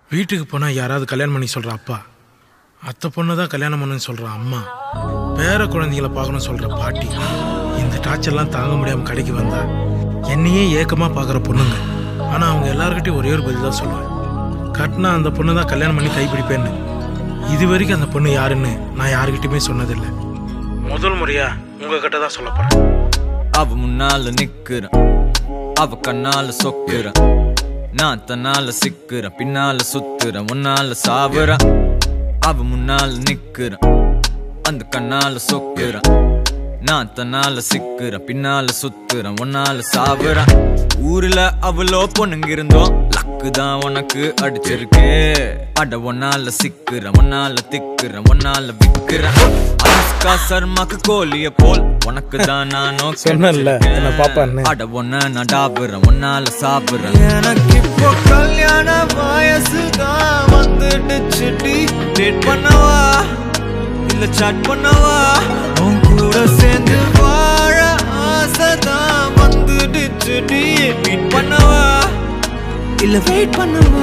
வீட்டுக்கு போனால் யாராவது கல்யாணம் பண்ணி சொல்கிற அப்பா அத்தை பொண்ணு தான் கல்யாணம் பண்ணுன்னு சொல்கிற அம்மா பேர குழந்தைகளை பார்க்கணும்னு சொல்கிற பாட்டி இந்த டார்ச்சர்லாம் தாங்க முடியாமல் கடைக்கு வந்தா என்னையே ஏக்கமாக பார்க்குற பொண்ணுங்க ஆனால் அவங்க எல்லாருக்கிட்டையும் ஒரே ஒரு பதில் தான் சொல்லுவேன் கட்டினா அந்த பொண்ணு தான் கல்யாணம் பண்ணி கைப்பிடிப்பேன்னு இது வரைக்கும் அந்த பொண்ணு யாருன்னு நான் யாருக்கிட்டையுமே சொன்னதில்லை முதல் முறையாக உங்ககிட்ட தான் சொல்ல போகிறேன் அவ முன்னால நிக்கிறேன் அவ கண்ணால சொக்குறேன் நான் தன்னால சிக்கிறேன் பின்னால சுத்துறேன் உன்னால சாவுறேன் அவ முன்னால நிக்கிறேன் அந்த கண்ணால சொக்குறேன் நான் தன்னால சிக்கிறேன் பின்னால சுத்துறேன் உன்னால சாவுறேன் ஊர்ல அவ்வளோ பொண்ணுங்க இருந்தோம் லக்கு தான் உனக்கு அடிச்சிருக்கு அட ஒன்னால சிக்கிறேன் ஒன்னால திக்கிறேன் ஒன்னால விக்கிறேன் அனுஷ்கா சர்மாக்கு கோழிய போல் உனக்கு தான் நானும் சொன்னேன்ல, என்னை பாப்பான்னு. அட ஒன்ன நான் டாபுறேன் ஒன்னால சாப்பிடுறேன் எனக்கு இப்போ கல்யாண வயசு தான் வந்துடுச்சுடி டேட் பண்ணவா இல்ல சாட் பண்ணவா உன் கூட சேர்ந்து வாழ ஆசை தான் வந்துடுச்சுடி மீட் பண்ணவா இல்ல வெயிட் பண்ணவா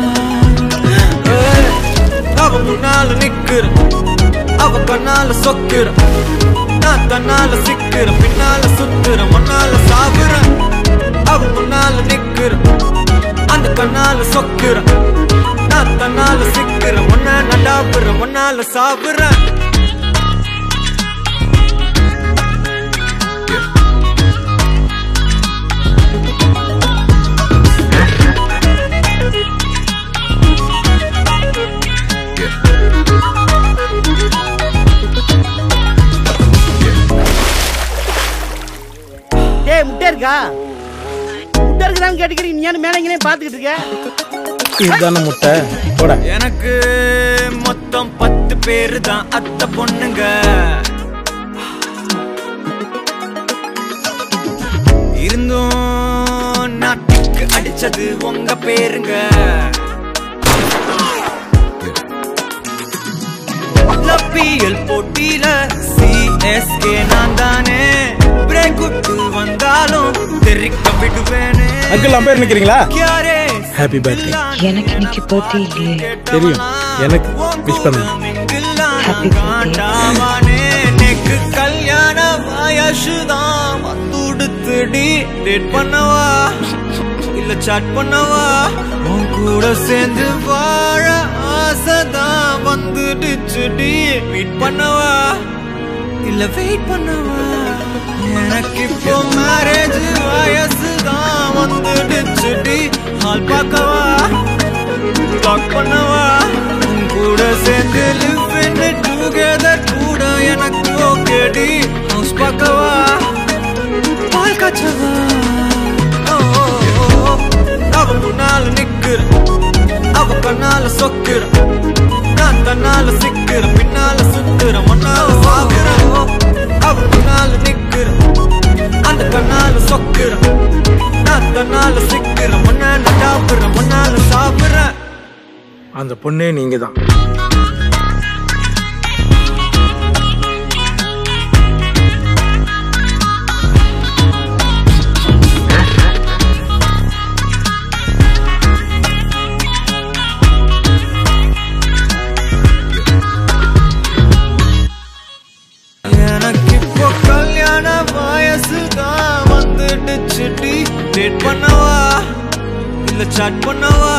ஏய், அவ முன்னால நிக்கிற அவ கண்ணால சொக்கிற நான் தன்னால சிக்கிற பின்னால சுத்துற முன்னால சாவுற அவ முன்னால நிக்கிற அந்த கண்ணால சொக்கிற நான் தன்னால சிக்கிற முன்ன நடாப்புற முன்னால சாவுற டேய் முட்டை இருக்கா முட்டை இருக்குதான்னு கேட்டுக்கிறீங்க நீ ஏன் மேலே இங்கே பார்த்துக்கிட்டு இருக்க இதுதானே முட்டை போட எனக்கு மொத்தம் பத்து பேரு தான் அத்தை பொண்ணுங்க இருந்தும் நாட்டுக்கு அடிச்சது உங்க பேருங்க பிஎல் போட்டியில சிஎஸ்கே நான் தானே பிரேக் விட்டு வந்தாலும் தெரிக்க விடுவேனே அங்கிள் அம்பேர் நிற்கிறீங்களா யாரே Happy birthday. எனக்கு இன்னைக்கு birthday இல்லையே. தெரியும். எனக்கு wish பண்ணுங்க. Happy birthday. நெக்கு கல்யாண வயசுதான் வந்துடுத்துடி டேட் பண்ணவா இல்ல சாட் பண்ணவா உன் கூட சேர்ந்து வாழ ஆசைதான் வந்துடுச்சுடி மீட் பண்ணவா இல்ல வெயிட் பண்ணவா எனக்கு இப்போ மேரேஜ் வயசுதான் வந்துடுச்சுடி ஹால் பார்க்கவா டாக் பண்ணவா உன் கூட சேர்ந்து லிவ் இன் டுகெதர் கூட எனக்கு ஓகேடி ஹவுஸ் பார்க்கவா பால் காய்ச்சவா ஓ, ஓ, ஓ, ஓ. அவ முன்னால நிக்கிற அவ கண்ணால சொக்கிற நான் தன்னால சிக்கிற பின்னால சுத்துற முன்னால சாகுற அவ முன்னால நிக்கிற அந்த கண்ணால சொக்கிற நான் தன்னால சிக்கிற முன்னால சாப்பிடுற முன்னால சாப்பிடுறேன் அந்த பொண்ணே நீங்கள் தான் எனக்கு இப்போ கல்யாண வயசு தான் வந்துடுச்சுடி டேட் பண்ணவா இல்ல சாட் பண்ணவா